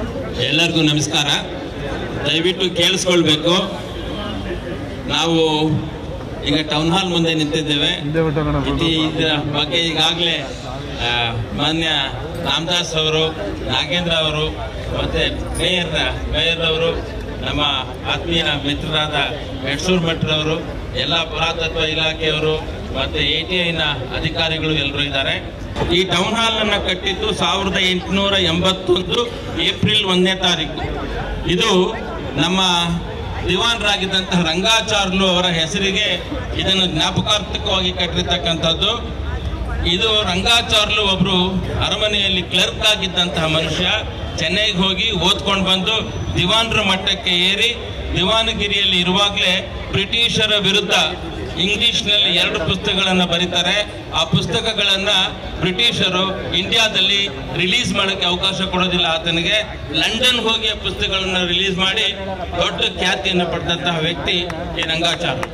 ಎಲ್ಲರಿಗೂ ನಮಸ್ಕಾರ ದಯವಿಟ್ಟು ಕೇಳಿಸ್ಕೊಳ್ಬೇಕು ನಾವು ಈಗ ಟೌನ್ ಹಾಲ್ ಮುಂದೆ ನಿಂತಿದ್ದೇವೆ ಇದು ಇದರ ಬಗ್ಗೆ ಈಗಾಗಲೇ ಮಾನ್ಯ ರಾಮದಾಸ್ ಅವರು ನಾಗೇಂದ್ರ ಅವರು ಮತ್ತೆ ಮೇಯರ್ ಮೇಯರ್ ಅವರು ನಮ್ಮ ಆತ್ಮೀಯ ಮಿತ್ರರಾದ ಮೆಡ್ಸೂರ್ ಭಟ್ರವರು ಎಲ್ಲ ಪುರಾತತ್ವ ಇಲಾಖೆಯವರು ಮತ್ತೆ ಎ ಟಿ ಐನ ಅಧಿಕಾರಿಗಳು ಎಲ್ಲರೂ ಇದ್ದಾರೆ ಈ ಟೌನ್ ಹಾಲ್ ಅನ್ನ ಕಟ್ಟಿದ್ದು ಸಾವಿರದ ಎಂಟುನೂರ ಎಂಬತ್ತೊಂದು ಏಪ್ರಿಲ್ ಒಂದನೇ ತಾರೀಕು ಇದು ನಮ್ಮ ದಿವಾನರಾಗಿದ್ದಂತಹ ರಂಗಾಚಾರ್ಲು ಅವರ ಹೆಸರಿಗೆ ಇದನ್ನು ಜ್ಞಾಪಕಾರ್ಥಕವಾಗಿ ಕಟ್ಟಿರ್ತಕ್ಕಂಥದ್ದು ಇದು ರಂಗಾಚಾರ್ಲು ಒಬ್ರು ಅರಮನೆಯಲ್ಲಿ ಕ್ಲರ್ಕ್ ಆಗಿದ್ದಂತಹ ಮನುಷ್ಯ ಚೆನ್ನೈಗೆ ಹೋಗಿ ಓದ್ಕೊಂಡು ಬಂದು ದಿವಾನರ ಮಟ್ಟಕ್ಕೆ ಏರಿ ದಿವಾನಗಿರಿಯಲ್ಲಿ ಇರುವಾಗಲೇ ಬ್ರಿಟಿಷರ ವಿರುದ್ಧ ಇಂಗ್ಲಿಷ್ನಲ್ಲಿ ಎರಡು ಪುಸ್ತಕಗಳನ್ನು ಬರೀತಾರೆ ಆ ಪುಸ್ತಕಗಳನ್ನ ಬ್ರಿಟಿಷರು ಇಂಡಿಯಾದಲ್ಲಿ ರಿಲೀಸ್ ಮಾಡೋಕ್ಕೆ ಅವಕಾಶ ಕೊಡೋದಿಲ್ಲ ಆತನಿಗೆ ಲಂಡನ್ ಹೋಗಿ ಆ ಪುಸ್ತಕಗಳನ್ನು ರಿಲೀಸ್ ಮಾಡಿ ದೊಡ್ಡ ಖ್ಯಾತಿಯನ್ನು ಪಡೆದಂತಹ ವ್ಯಕ್ತಿ ಈ ರಂಗಾಚಾರ್ಯ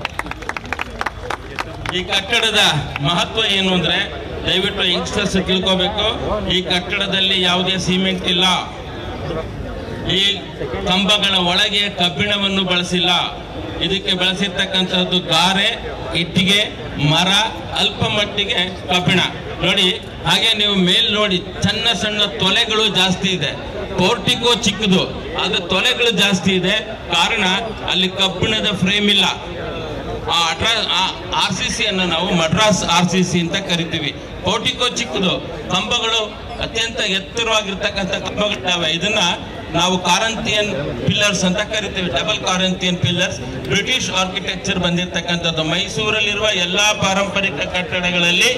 ಈ ಕಟ್ಟಡದ ಮಹತ್ವ ಏನು ಅಂದ್ರೆ ದಯವಿಟ್ಟು ಯಂಗ್ಸ್ಟರ್ಸ್ ತಿಳ್ಕೋಬೇಕು ಈ ಕಟ್ಟಡದಲ್ಲಿ ಯಾವುದೇ ಸಿಮೆಂಟ್ ಇಲ್ಲ ಈ ಕಂಬಗಳ ಒಳಗೆ ಕಬ್ಬಿಣವನ್ನು ಬಳಸಿಲ್ಲ ಇದಕ್ಕೆ ಬಳಸಿರ್ತಕ್ಕಂಥದ್ದು ಗಾರೆ ಇಟ್ಟಿಗೆ ಮರ ಅಲ್ಪ ಮಟ್ಟಿಗೆ ಕಬ್ಬಿಣ ನೋಡಿ ಹಾಗೆ ನೀವು ಮೇಲ್ ನೋಡಿ ಸಣ್ಣ ಸಣ್ಣ ತೊಲೆಗಳು ಜಾಸ್ತಿ ಇದೆ ಪೋರ್ಟಿಕೋ ಚಿಕ್ಕದು ಆದ್ರೆ ತೊಲೆಗಳು ಜಾಸ್ತಿ ಇದೆ ಕಾರಣ ಅಲ್ಲಿ ಕಬ್ಬಿಣದ ಫ್ರೇಮ್ ಇಲ್ಲ ಆ ಅಟ್ರಾ ಆರ್ ಸಿ ಸಿ ಅನ್ನು ನಾವು ಮಡ್ರಾಸ್ ಆರ್ ಸಿ ಸಿ ಅಂತ ಕರಿತೀವಿ ಪೋರ್ಟಿಕೋ ಚಿಕ್ಕದು ಕಂಬಗಳು ಅತ್ಯಂತ ಎತ್ತರವಾಗಿರ್ತಕ್ಕಂಥ ಕಂಬಗಳಿದ್ದಾವೆ ಇದನ್ನ ನಾವು ಕಾರಂತಿಯನ್ ಪಿಲ್ಲರ್ಸ್ ಅಂತ ಕರಿತೀವಿ double Corinthian pillars British architecture ಬಂದಿರತಕ್ಕಂಥದ್ದು ಮೈಸೂರಲ್ಲಿರುವ ಎಲ್ಲಾ ಪಾರಂಪರಿಕ ಕಟ್ಟಡಗಳಲ್ಲಿ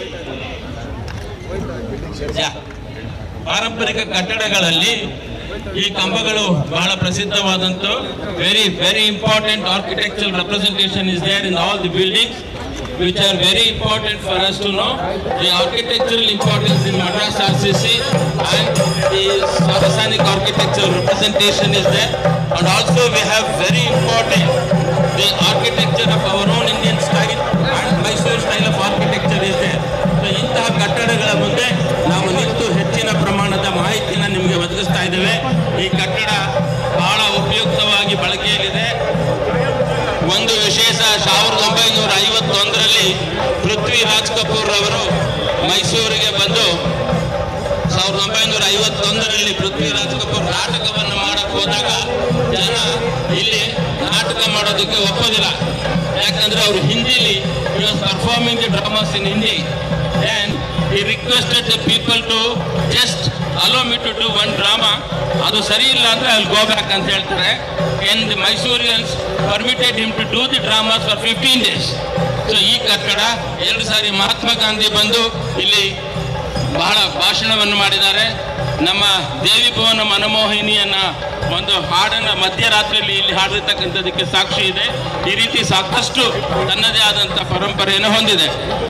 ಯಾ, ಪಾರಂಪರಿಕ ಕಟ್ಟಡಗಳಲ್ಲಿ ಈ ಕಂಬಗಳು ಬಹಳ ಪ್ರಸಿದ್ಧವಾದಂತು very very important architectural representation is there in all the buildings which are very important for us to know the architectural importance in Madras RCC and the Sarasanic architectural representation is there and also we have very important the architecture of our own Indian style and Mysore style of architecture is there. So ಇಂತಹ ಕಟ್ಟಡಗಳ ಮುಂದೆ ನಾವು ನಿಂತು ಹೆಚ್ಚಿನ ಪ್ರಮಾಣದ ಮಾಹಿತಿಯನ್ನು ನಿಮಗೆ ಒದಗಿಸ್ತಾ ಇದ್ದೇವೆ ಈ ಕಟ್ಟಡ ಬಹಳ ಉಪಯುಕ್ತವಾಗಿ ಬಳಕೆಯಲ್ಲಿದೆ ಒಂದು ವಿಶೇಷ ಸಾವಿರದ ಒಂಬೈನೂರ ಐವತ್ತೊಂದರಲ್ಲಿ ಪೃಥ್ವಿ ರಾಜ್ ಕಪೂರ್ ಅವರು ಮೈಸೂರಿಗೆ ಬಂದು ಸಾವಿರದ ಒಂಬೈನೂರ ಐವತ್ತೊಂದರಲ್ಲಿ ಪೃಥ್ವಿರಾಜ್ ಕಪೂರ್ ನಾಟಕವನ್ನು ಮಾಡಕ್ ಹೋದಾಗ ಜನ ಇಲ್ಲಿ ನಾಟಕ ಮಾಡೋದಕ್ಕೆ ಒಪ್ಪೋದಿಲ್ಲ ಯಾಕಂದ್ರೆ ಅವರು ಹಿಂದಿಲಿ performing the dramas in Hindi and he requested the people to just allow me to do one drama ಅದು ಸರಿ ಇಲ್ಲ ಅಂದ್ರೆ ಅಲ್ಲಿ ಗೋ ಬ್ಯಾಕ್ ಅಂತ ಹೇಳ್ತಾರೆ and the Mysoreans permitted him to do the dramas for fifteen days so ಈ ಕಟ್ಟಡ ಎರಡು ಸಾರಿ ಮಹಾತ್ಮ ಗಾಂಧಿ ಬಂದು ಇಲ್ಲಿ ಬಹಳ ಭಾಷಣವನ್ನು ಮಾಡಿದ್ದಾರೆ ನಮ್ಮ ದೇವಿ ಭವನ ಮನಮೋಹಿನಿಯನ್ನ ಒಂದು ಹಾಡನ್ನ ಮಧ್ಯರಾತ್ರಿಯಲ್ಲಿ ಇಲ್ಲಿ ಹಾಡಿರ್ತಕ್ಕಂಥದ್ದಕ್ಕೆ ಸಾಕ್ಷಿ ಇದೆ ಈ ರೀತಿ ಸಾಕಷ್ಟು ತನ್ನದೇ ಆದಂಥ ಪರಂಪರೆಯನ್ನು ಹೊಂದಿದೆ